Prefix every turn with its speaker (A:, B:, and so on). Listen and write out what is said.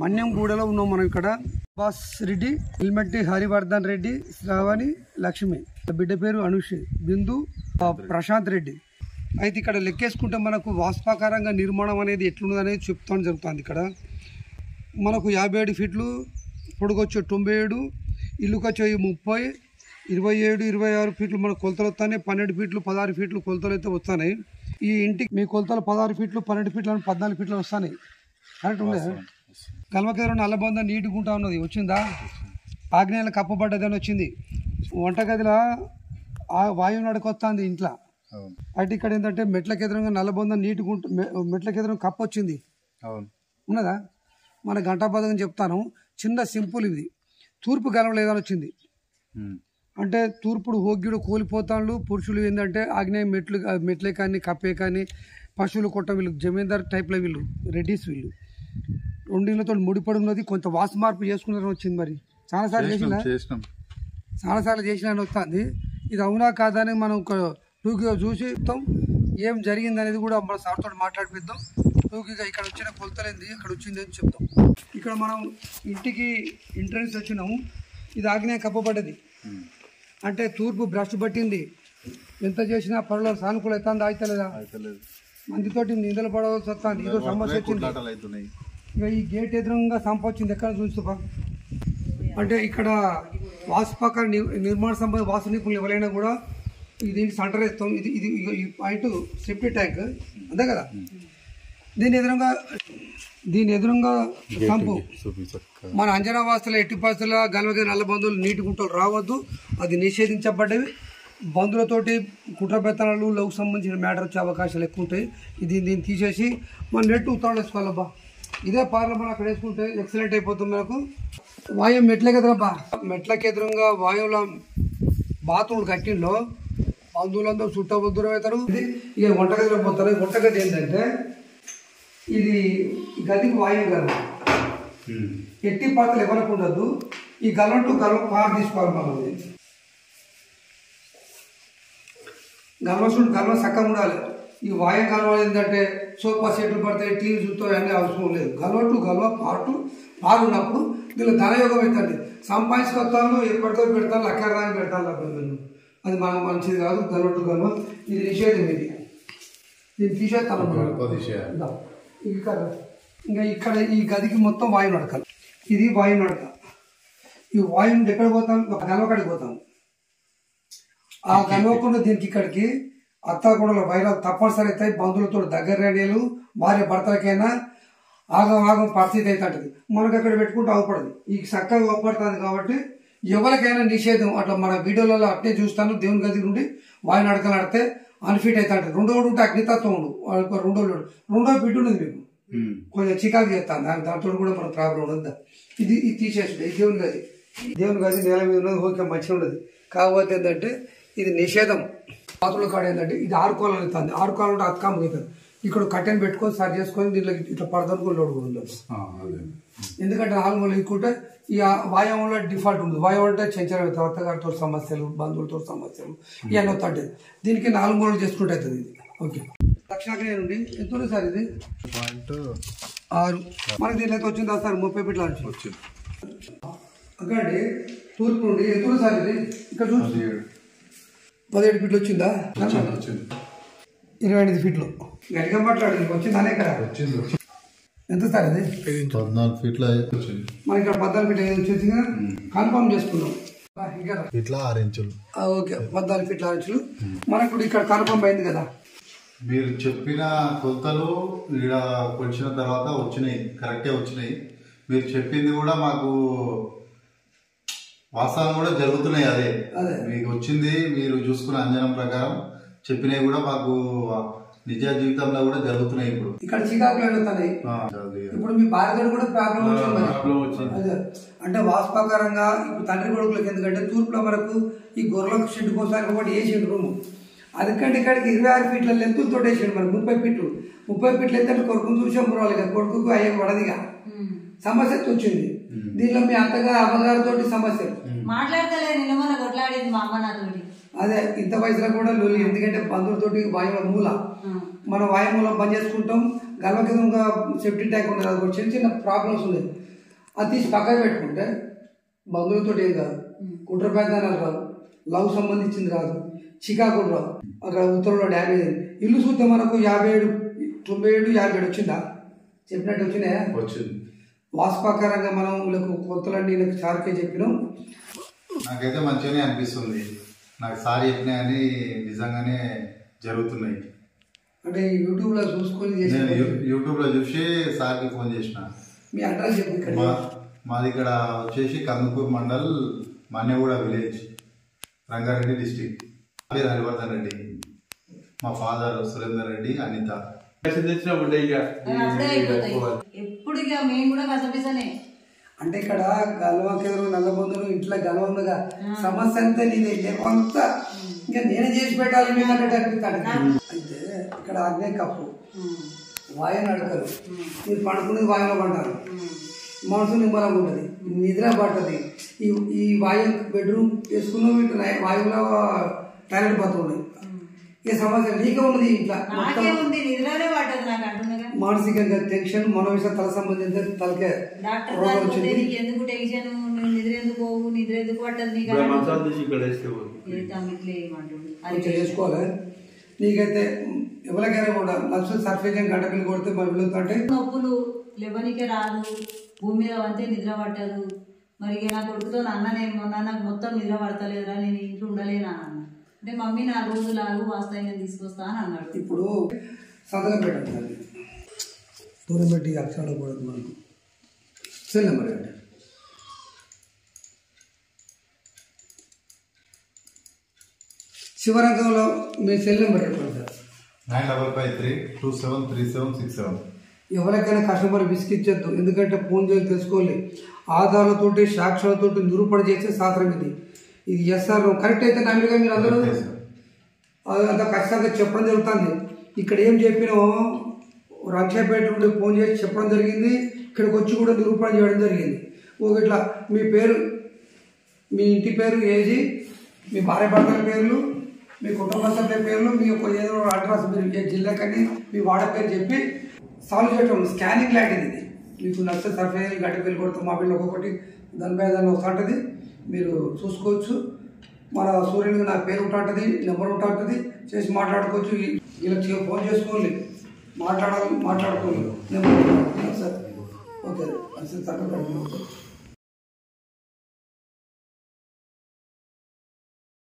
A: మన్యంగూడలో ఉన్నాం మనం ఇక్కడ బాస్ రెడ్డి హెల్మెట్ హరివర్ధన్ రెడ్డి శ్రావణి లక్ష్మి బిడ్డ పేరు అనుషి బిందు ఆ, ప్రశాంత్ రెడ్డి అయితే ఇక్కడ లెక్కేసుకుంటే మనకు వాస్తవాకారంగా నిర్మాణం అనేది ఎట్లున్నది అనేది చెప్తాను జరుగుతుంది ఇక్కడ మనకు యాభై ఏడు ఫీట్లు పొడుగొచ్చే తొంభై ఏడు ఇల్లుకి వచ్చే ముప్పై ఇరవై ఏడు ఇరవై ఆరు ఫీట్లు మన కొలతలు వస్తాయి పన్నెండు ఫీట్లు పదహారు ఫీట్లు కొలతలు అయితే వస్తున్నాయి ఈ ఇంటికి మీ కొలతలు పదహారు ఫీట్లు పన్నెండు ఫీట్లు అని పద్నాలుగు ఫీట్లు వస్తున్నాయి కరెక్ట్ ఉంది కల్మకేదరం నల్లబొంద నీట్గా ఉంటా ఉన్నది వచ్చిందా ఆగ్నేయాల కప్పబడ్డదని వచ్చింది వంటగదిలో ఆ వాయువు నడకొస్తుంది ఇంట్లో
B: అవును
A: అయితే ఇక్కడ ఏంటంటే మెట్లకి ఎదురుగా నల్లబొంద నీట్గా ఉంటు మె- మెట్లకి ఎదురుగా కప్ప వచ్చింది
B: అవును
A: ఉన్నదా మన గంటాపదం చెప్తాను చిన్న సింపుల్ ఇది తూర్పు గలం లేదని వచ్చింది
B: ఉమ్.
A: అంటే తూర్పుడు హోగ్యుడు కూలిపోతాళ్ళు పురుషులు ఏంటంటే ఆగ్నేయ మెట్లు మెట్లే కానీ కప్పే కానీ పశువులు కొట్ట వీళ్ళు జమీందార్ టైప్లో వీళ్ళు రెడ్డిస్ వీళ్ళు రెండిళ్ళతో ముడిపడి ఉన్నది కొంత వాసు మార్పు చేసుకున్నారని వచ్చింది మరి చాలాసార్లు చేసిన
B: చేసినాం చేసినాం
A: చాలాసార్లు చేసిన వస్తుంది ఇది అవునా కాదా అని మనం ఒక టూకీగా చూసి చెప్తాం ఏం జరిగింది అనేది కూడా మన సార్తో మాట్లాడిపిద్దాం టూకీగా ఇక్కడ వచ్చిన కొలతలేంది ఇక్కడ వచ్చింది అని చెప్తాం ఇక్కడ మనం ఇంటికి ఎంట్రన్స్ వచ్చినాము ఇది ఆగ్నేయ కప్పబడ్డది
B: ఉమ్.
A: అంటే తూర్పు బ్రష్ పట్టింది ఎంత చేసినా పనులు సానుకూల అవుతుంది ఆగుతలేదా
B: అయితే లేదు
A: మందితోటి నిందలు పడవలసి వస్తుంది ఇదో సమస్య వచ్చింది
B: కొట్లాటలు అవుతున్నాయి
A: ఇక ఈ గేట్ ఎదురుగా సంప వచ్చింది ఎక్కడ చూసుకో అంటే ఇక్కడ వాసుపక్క నిర్మాణ సంబంధ వాసు నిపుణులు ఎవరైనా కూడా ఇది సెంటర్ ఇస్తాం ఇది ఇది ఇగో ఈ పాయింట్ సెఫ్టీ ట్యాంక్ అంతే కదా దీని ఎదురుగా దీని ఎదురుగా సంపు
B: చూపించక్క
A: మన అంజనా వాస్తుల ఎట్టి పరిస్థితుల గలవగిన నల్ల బంధువులు నీటి గుంటలు రావద్దు అది నిషేధించబడ్డవి బంధువులతోటి కుట్ర బెత్తనాలు లవ్కు సంబంధించిన మ్యాటర్ వచ్చే అవకాశాలు ఎక్కువ ఉంటాయి ఇది దీన్ని తీసేసి మన నెట్ ఉత్తరాలు వేసుకోవాలబ్బా ఇదే పార్లో మనం అక్కడ వేసుకుంటే ఎక్సలెంట్ అయిపోతుంది మనకు వాయువు మెట్లకి ఎదురబ్బా మెట్లకి ఎదురుగా వాయువుల బాత్రూమ్ కట్టింలో బంధువులందరూ చుట్టూ దూరం అవుతారు ఇది ఇక వంటగదిలో పోతారు ఈ వంటగది ఏంటంటే ఇది ఈ గదికి వాయువు గది ఎట్టి పాత్రలు ఎవరికి ఉండదు ఈ గలం టు గలం పార్ తీసుకోవాలి మనం ఇది. గల్వసుడు గల్వ చక్కగా ఉండాలి ఈ వాయు గల్వ ఏంటంటే సోఫా సెట్లు పడతాయి టీవీ చూస్తాయి అన్నీ అవసరం లేదు గల్వ టు గల్వ పాటు పారు ఉన్నప్పుడు దీనిలో ధనయోగం అవుతుంది సంపాదించుకొస్తాను ఎప్పటితో పెడతాను అక్కర్దాన్ని పెడతాను లభ్యం అది మనం మంచిది కాదు గల్వ టు గల్వ ఇది నిషేధం ఇది దీన్ని తీసేస్తాను
B: గడప తీసేయాలి.
A: ఇదా. ఇక్కడ ఇంకా ఇక్కడ ఈ గదికి మొత్తం వాయువు నడకాలి ఇది వాయువు నడక ఈ వాయువుని ఎక్కడ పోతాం ఒక గలవకాడికి పోతాం ఆ గలవకుండా దీనికి ఇక్కడికి అత్త కూడా వైరాలు తప్పనిసరి అవుతాయి బంధువులతో దగ్గర రేడియలు భార్య భర్తలకైనా ఆగం ఆగం పరిస్థితి అవుతుంటది మనకు అక్కడ పెట్టుకుంటే అవపడదు ఈ చక్కగా అవపడుతుంది కాబట్టి ఎవరికైనా నిషేధం అట్లా మన వీడియోలలో అట్నే చూస్తాను దేవుని గది నుండి వాయు నడకలు ఆడితే అన్ఫిట్ అవుతాంటది రెండో ఉంటే అగ్నితత్వం ఉండు వాళ్ళకి రెండో లేడు. రెండో బిడ్డ ఉన్నది మీకు
B: ఉమ్.
A: కొంచెం చికాకు చేస్తాను దాని దాంతో కూడా మన ప్రాబ్లం ఉండదు ఇది ఇది తీసేసి ఇది దేవుని గది దేవుని గది నేల మీద ఉన్నది ఓకే మంచిగా ఉండదు కాకపోతే ఏంటంటే ఇది నిషేధం పాత్రల కాడ ఏంటంటే ఇది ఆరు కోళ్ళు అవుతుంది ఆరు కోళ్ళు ఉంటే అత్కాము అవుతుంది ఇక్కడ కట్టెని పెట్టుకొని సరి చేసుకొని దీంట్లో ఇట్లా పడదనుకుని లోడు కూడా ఉండదు
B: ఆ, అదే
A: ఎందుకంటే నాలుగు మూలలు ఎక్కుంటే ఈ వాయువులో డిఫాల్ట్ ఉంది వాయువు అంటే చంచల అత్తగారితో సమస్యలు బంధువులతో సమస్యలు ఇవన్నీ వస్తుంటాయి దీనికి నాలుగు మూలలు చేసుకుంటే అవుతుంది ఇది ఓకే దక్షిణాగ్నేయ నుండి ఎంత ఉంది సార్ ఇది
B: పాయింట్
A: ఆరు మనకి దీనిలో అయితే వచ్చిందా సార్ ముప్పై ఫీట్ల నుంచి
B: వచ్చింది
A: అక్కడండి తూర్పు నుండి ఎంత ఉంది సార్ ఇది ఇక్కడ చూసి
B: పదిహేడు
A: పదిహేడు ఫీట్లు వచ్చిందా
B: వచ్చింది వచ్చింది
A: ఇరవై ఎనిమిది ఫీట్లు గట్టిగా మాట్లాడు నీకు వచ్చిందా ఇక్కడ
B: వచ్చింది వచ్చింది.
A: ఎంత సార్ ఇది
B: పద్నాలుగు ఫీట్ల వచ్చింది
A: మనకి ఇక్కడ పద్నాలుగు ఫీట్లు ఏది వచ్చేసి కదా కన్ఫర్మ్ చేసుకున్నాం ఆ, ఇంకా రా.
B: ఇట్లా ఆరు ఇంచులు
A: ఆ, ఓకే పద్నాలుగు ఫీట్ల అంచులు మనకు ఇప్పుడు ఇక్కడ కన్ఫర్మ్ అయింది కదా
B: మీరు చెప్పిన కొలతలు ఇక్కడ వచ్చిన తర్వాత వచ్చినాయి కరెక్టే వచ్చినాయి మీరు చెప్పింది కూడా మాకు వాస్తవం కూడా జరుగుతున్నాయి అదే
A: అదే.
B: మీకు వచ్చింది మీరు చూసుకున్న అంజనం ప్రకారం చెప్పినవి కూడా మాకు నిజ జీవితంలో కూడా జరుగుతున్నాయి ఇప్పుడు
A: ఇక్కడ చికాకులు అడుగుతున్నాయి
B: ఆ, అది
A: ఇప్పుడు మీ భార్యతో కూడా ప్రాబ్లం వచ్చింది మరి.
B: ప్రాబ్లం వచ్చింది.
A: అదే. అంటే వాస్తవకరంగా ఇప్పుడు తండ్రి కొడుకులకి ఎందుకంటే తూర్పులో మనకు ఈ గొర్రెలకు షెడ్ కోసం ఒకటి వేసిండు రూమ్ అది కంటే ఇక్కడికి ఇరవై ఆరు ఫీట్ల లెంతులతో వేసిండు మరి ముప్పై ఫీట్లు ముప్పై ఫీట్లు అయితే కొడుకుని చూసాం పోవాలి కదా కొడుకు అయ్యే పడదిగా సమస్య అయితే వచ్చింది దీనిలో మీ అత్తగారు అమ్మగారితో సమస్యలు
C: మాట్లాడతలేదు నిన్న మొన్న కొట్లాడింది మా అమ్మ నాతోటి
A: అదే ఇంత వయసులో కూడా లొల్లి ఎందుకంటే బంధువులతోటి వాయువుల మూల మన వాయుమూలం బంద్ చేసుకుంటాం గర్భ కింద సేఫ్టీ ట్యాంక్ ఉండదు అది ఒక చిన్న చిన్న ప్రాబ్లమ్స్ ఉన్నాయి అది తీసి పక్కన పెట్టుకుంటే బంధువులతో ఏం కాదు కుట్ర ప్రయత్నాలు రాదు లవ్ సంబంధించింది రాదు చికాకు రాదు అక్కడ ఉత్తరంలో డ్యామేజ్ అయింది ఇల్లు చూస్తే మనకు యాభై ఏడు తొంభై ఏడు యాభై ఏడు వచ్చిందా చెప్పినట్టు వచ్చినాయా
B: వచ్చింది
A: వాస్తు ప్రకారంగా మనం వీళ్ళకు కొత్తలన్నీ వీళ్ళకి సార్కే చెప్పినాం
B: నాకైతే మంచిగానే అనిపిస్తుంది నాకు సార్ చెప్పినాయని నిజంగానే జరుగుతున్నాయి
A: అంటే యూట్యూబ్లో చూసుకొని చేసి
B: నేను యూ- యూట్యూబ్లో చూసి సార్కి ఫోన్ చేసిన
A: మీ అడ్రస్ చెప్పు ఇక్కడ
B: మా మాది ఇక్కడ వచ్చేసి కందుకూరు మండల్ మన్నెగూడ విలేజ్ రంగారెడ్డి డిస్టిక్ పేరు హరివర్ధన్ రెడ్డి మా ఫాదర్ సురేందర్ రెడ్డి అనిత
D: పైసలు తెచ్చినా ఉండే ఇక
C: అవి అప్పుడే అయిపోతాయి ఎప్పుడు ఇక మేము కూడా కసపిసనే
A: అంటే ఇక్కడ గల్వకెదురు నల్లబొందులు ఇంట్లో గలవ ఉందిగా సమస్య అంతా నీదే కొంత ఇంకా నేనే చేసి పెట్టాలి మీకు అన్నట్టు అనిపిస్తాడు అయితే ఇక్కడ ఆగ్నేయ కప్పు వాయు నడకలు మీరు పడుకునేది వాయులో పడ్డారు మనసు నిమ్మలంగా ఉంటుంది నిద్ర పట్టది ఈ ఈ వాయు బెడ్రూమ్ వేసుకున్న వీటి నై- వాయువులో టాయిలెట్ బాత్రూమ్ ఉన్నాయి ఈ సమస్య నీకే ఉన్నది ఇంట్లో
C: నాకే ఉంది నిద్రనే పట్టదు నాకు అంటున్నగా
A: మానసికంగా టెన్షన్ మనోవిష తల సంబంధించిన తలకే
C: డాక్టర్
A: రోగం
C: గారు
A: వచ్చింది
C: నీకు ఎందుకు టెన్షన్ నువ్వు నిద్ర ఎందుకు పోవు నిద్ర ఎందుకు పట్టదు నీకు
D: ఇప్పుడు
C: అని
D: మంచాలు తీసి ఇక్కడ వేస్తే పోదు.
C: ఏ తమ్మిట్లే ఏమంటుండు అది
A: కొంచెం చేసుకోవాలి నీకైతే ఎవరికైనా కూడా లక్ష సర్ఫేషన్ గంట పిల్లలు కొడితే మన పిల్లలతో అంటే
C: నొప్పులు లేవనికే రాదు భూమి మీద అంతే నిద్ర పట్టదు మరి ఇక నా కొడుకుతో నాన్న నేను మొన్న నాకు మొత్తం నిద్ర పడతలేదురా నేను ఇంట్లో ఉండలేనా అన్న అంటే మమ్మీ నా రోజు లాగు వాస్తాయి నేను తీసుకొస్తా అని అన్నాడు
A: ఇప్పుడు సంతకం పెట్టాలి దూరం పెట్టి అక్షరాలు కూడా మనకు సెల్ నెంబర్ పెట్టండి శివరంగంలో మీ సెల్ నెంబర్ పెట్టండి sir
B: nine double five three two seven three seven six seven
A: ఎవరికైనా కస్టమర్ విసిగించద్దు ఎందుకంటే ఫోన్ చేసి తెలుసుకోవాలి ఆధారాలతోటి సాక్ష్యాలతోటి నిరూపణ చేసే శాస్త్రం ఇది ఇది ఎస్ఆర్ కరెక్ట్ అయితే నమ్మిగా మీరు అందరూ అది అంత ఖచ్చితంగా చెప్పడం జరుగుతుంది ఇక్కడ ఏం చెప్పినో రంక్షాపేట నుండి ఫోన్ చేసి చెప్పడం జరిగింది ఇక్కడికి వచ్చి కూడా నిరూపణ చేయడం జరిగింది ఒక ఇట్లా మీ పేరు మీ ఇంటి పేరు ఏజీ మీ భార్య భర్తల పేర్లు మీ కుటుంబ సభ్యుల పేర్లు మీ యొక్క ఏదో అడ్రస్ మీరు ఏ జిల్లాకని మీ వాడ పేరు చెప్పి సాల్వ్ చేయటం స్కానింగ్ లాంటిది ఇది మీకు నచ్చ సర్వే గడ్డి వెళ్ళి కొడుతూ మా పిల్లలు ఒక్కొక్కటి దాని మీద దాన్ని వస్తుంటుంది మీరు చూసుకోవచ్చు మన సూర్యునికి నా పేరు ఉంటుంది నెంబర్ ఉంటుంది చేసి మాట్లాడుకోవచ్చు ఈ- వీళ్ళకి ఫోన్ చేసుకోవాలి మాట్లాడాలి మాట్లాడుకోవాలి నెంబర్ సార్ ఓకే అది చక్కగా